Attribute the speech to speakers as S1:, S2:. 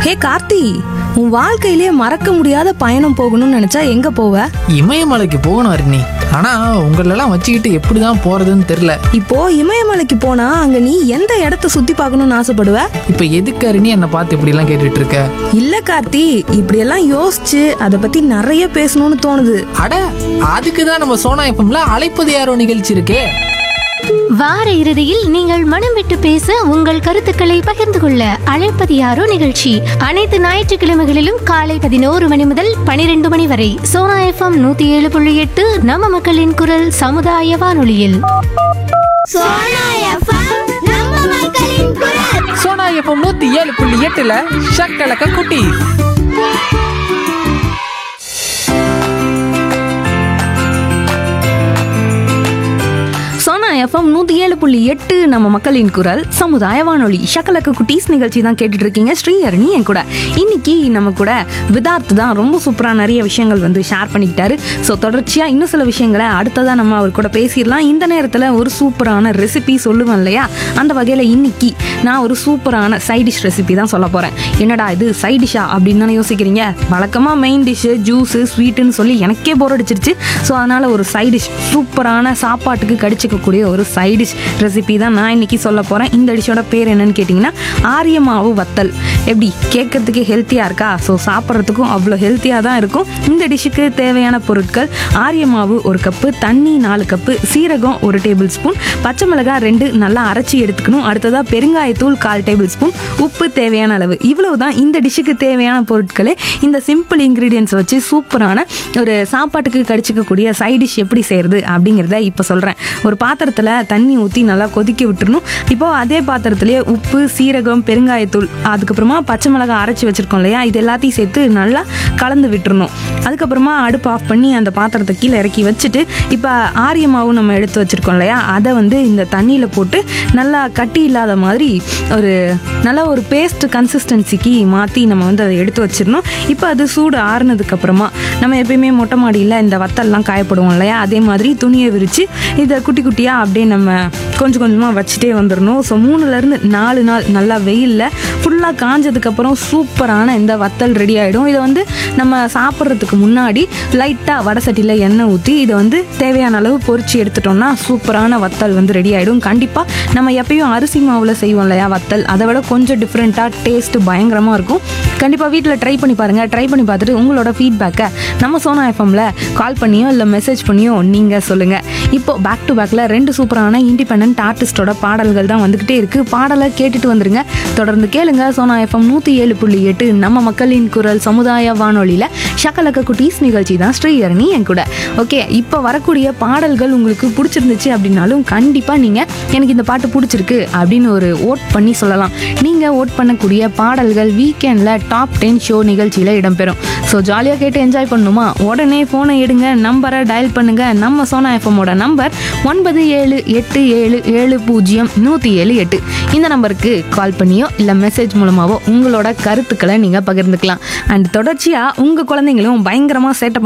S1: ஹே கார்த்தி உன் வாழ்க்கையிலே மறக்க முடியாத பயணம் போகணும்னு நினைச்சா எங்க போவ
S2: இமயமலைக்கு போகணும் அருணி ஆனா உங்களெல்லாம் வச்சுக்கிட்டு எப்படிதான் போறதுன்னு தெரியல
S1: இப்போ இமயமலைக்கு போனா அங்க நீ எந்த இடத்த சுத்தி பார்க்கணும்னு ஆசைப்படுவ
S2: இப்ப எதுக்கு அருணி என்னை பார்த்து இப்படி எல்லாம் கேட்டுட்டு இருக்க
S1: இல்ல கார்த்தி இப்படியெல்லாம் யோசிச்சு அதை பத்தி நிறைய பேசணும்னு தோணுது
S2: அட அதுக்கு தான் நம்ம சோனா எஃப்எம்ல அழைப்பது யாரோ நிகழ்ச்சி இருக்கே
S3: வார இறுதியில் நீங்கள் மனம் விட்டு பேச உங்கள் கருத்துக்களை பகிர்ந்து கொள்ள அழைப்பது யாரோ நிகழ்ச்சி அனைத்து ஞாயிற்றுக்கிழமைகளிலும் காலை பதினோரு மணி முதல் பனிரெண்டு மணி வரை சோனா எஃப்எம் நூத்தி ஏழு புள்ளி எட்டு நம்ம மக்களின் குரல் சமுதாய வானொலியில்
S4: சோனா எஃப்எம் நம்ம மக்களின் குரல்
S2: சோனா எஃப்எம் நூத்தி ஏழு புள்ளி எட்டுல ஷக்கலக்க குட்டி
S1: சோனா எஃப்எம் நூத்தி ஏழு புள்ளி எட்டு நம்ம மக்களின் குரல் சமுதாய வானொலி ஷக்கலக்க குட்டீஸ் நிகழ்ச்சி தான் கேட்டுட்டு இருக்கீங்க ஸ்ரீஹரணி என் கூட இன்னைக்கு நம்ம கூட விதார்த் தான் ரொம்ப சூப்பரா நிறைய விஷயங்கள் வந்து ஷேர் பண்ணிக்கிட்டாரு ஸோ தொடர்ச்சியா இன்னும் சில விஷயங்களை அடுத்ததா நம்ம அவர் கூட பேசிடலாம் இந்த நேரத்துல ஒரு சூப்பரான ரெசிபி சொல்லுவேன் இல்லையா அந்த வகையில இன்னைக்கு நான் ஒரு சூப்பரான சைட் டிஷ் ரெசிபி தான் சொல்ல போறேன் என்னடா இது சைட் டிஷ்ஷா அப்படின்னு தானே யோசிக்கிறீங்க வழக்கமா மெயின் டிஷ்ஷு ஜூஸு ஸ்வீட்டுன்னு சொல்லி எனக்கே போர் அடிச்சிருச்சு ஸோ அதனால ஒரு சைட் டிஷ் சூப்பரான சாப்பாட்டுக்கு கடிச்சிக்கக்கூடிய ஒரு சைட் டிஷ் ரெசிபி தான் நான் இன்னைக்கு சொல்ல போறேன் இந்த டிஷ்ஷோட பேர் என்னன்னு கேட்டிங்கன்னா ஆரியமாவு வத்தல் எப்படி கேட்கறதுக்கே ஹெல்த்தியாக இருக்கா ஸோ சாப்பிட்றதுக்கும் அவ்வளோ ஹெல்த்தியாக தான் இருக்கும் இந்த டிஷ்ஷுக்கு தேவையான பொருட்கள் ஆரியமாவு ஒரு கப்பு தண்ணி நாலு கப்பு சீரகம் ஒரு டேபிள் ஸ்பூன் பச்சை மிளகாய் ரெண்டு நல்லா அரைச்சி எடுத்துக்கணும் அடுத்ததாக பெருங்காயத்தூள் கால் டேபிள் ஸ்பூன் உப்பு தேவையான அளவு இவ்வளவு தான் இந்த டிஷ்ஷுக்கு தேவையான பொருட்களே இந்த சிம்பிள் இன்க்ரீடியன்ஸ் வச்சு சூப்பரான ஒரு சாப்பாட்டுக்கு கடிச்சிக்கக்கூடிய சைட் டிஷ் எப்படி செய்யறது அப்படிங்கிறத இப்போ சொல்கிறேன் ஒரு பாத்திரத்தில் தண்ணி ஊற்றி நல்லா கொதிக்க விட்டுறணும் இப்போ அதே பாத்திரத்திலேயே உப்பு சீரகம் பெருங்காயத்தூள் அதுக்கப்புறமா பச்சை மிளகாய் அரைச்சி வச்சிருக்கோம் இல்லையா இது எல்லாத்தையும் சேர்த்து நல்லா கலந்து விட்டுறணும் அதுக்கப்புறமா அடுப்பு ஆஃப் பண்ணி அந்த பாத்திரத்தை கீழே இறக்கி வச்சுட்டு இப்போ ஆரிய மாவு நம்ம எடுத்து வச்சிருக்கோம் இல்லையா அதை வந்து இந்த தண்ணியில் போட்டு நல்லா கட்டி இல்லாத மாதிரி ஒரு நல்ல ஒரு பேஸ்ட் கன்சிஸ்டன்சிக்கு மாற்றி நம்ம வந்து அதை எடுத்து வச்சிடணும் இப்போ அது சூடு ஆறுனதுக்கு அப்புறமா நம்ம எப்பயுமே மொட்டை மாடியில் இந்த வத்தல்லாம் காயப்படுவோம் இல்லையா அதே மாதிரி துணியை விரித்து இதை குட்டி குட்டியாக அப்படியே நம்ம கொஞ்சம் கொஞ்சமாக வச்சுட்டே வந்துடணும் ஸோ மூணுலேருந்து நாலு நாள் நல்லா வெயிலில் ஃபுல்லாக காஞ்சதுக்கப்புறம் சூப்பரான இந்த வத்தல் ரெடி ஆகிடும் இதை வந்து நம்ம சாப்பிட்றதுக்கு முன்னாடி லைட்டாக வடை சட்டியில் எண்ணெய் ஊற்றி இதை வந்து தேவையான அளவு பொரிச்சு எடுத்துட்டோம்னா சூப்பரான வத்தல் வந்து ரெடி ஆகிடும் கண்டிப்பாக நம்ம எப்பயும் அரிசி மாவில் செய்வோம் இல்லையா வத்தல் அதை விட கொஞ்சம் டிஃப்ரெண்ட்டாக டேஸ்ட்டு பயங்கரமாக இருக்கும் கண்டிப்பாக வீட்டில் ட்ரை பண்ணி பாருங்கள் ட்ரை பண்ணி பார்த்துட்டு உங்களோட ஃபீட்பேக்கை நம்ம சோனா எஃப்எம்ல கால் பண்ணியோ இல்லை மெசேஜ் பண்ணியோ நீங்கள் சொல்லுங்கள் இப்போ பேக் டு பேக்கில் ரெண்டு சூப்பரான இண்டிபெண்ட் ஆர்டிஸ்டோட பாடல்கள் தான் வந்துக்கிட்டே இருக்குது பாடலை கேட்டுட்டு வந்துருங்க தொடர்ந்து கேளுங்க சோனா எஃப்எம் நூற்றி ஏழு புள்ளி எட்டு நம்ம மக்களின் குரல் சமுதாய வானொலியில் ஷக்கலக்க குட்டீஸ் நிகழ்ச்சி தான் ஸ்ரீஹரணி என் கூட ஓகே இப்போ வரக்கூடிய பாடல்கள் உங்களுக்கு பிடிச்சிருந்துச்சு அப்படின்னாலும் கண்டிப்பாக நீங்கள் எனக்கு இந்த பாட்டு பிடிச்சிருக்கு அப்படின்னு ஒரு ஓட் பண்ணி சொல்லலாம் நீங்கள் ஓட் பண்ணக்கூடிய பாடல்கள் வீக்கெண்டில் டாப் டென் ஷோ நிகழ்ச்சியில் இடம்பெறும் ஸோ ஜாலியாக கேட்டு என்ஜாய் பண்ணணுமா உடனே ஃபோனை எடுங்க நம்பரை டயல் பண்ணுங்க நம்ம சோனா எஃப்எம்மோட நம்பர் ஒன்பது ஏழு எட்டு ஏழு ஏழு பூஜ்ஜியம் நூற்றி ஏழு எட்டு இந்த நம்பருக்கு கால் பண்ணியோ இல்லை மெசேஜ் மூலமாவோ உங்களோட கருத்துக்களை நீங்கள் பகிர்ந்துக்கலாம் அண்ட் தொடர்ச்சியாக உங்கள் குழந்தைங்களும் பயங்கரமாக சேட்டை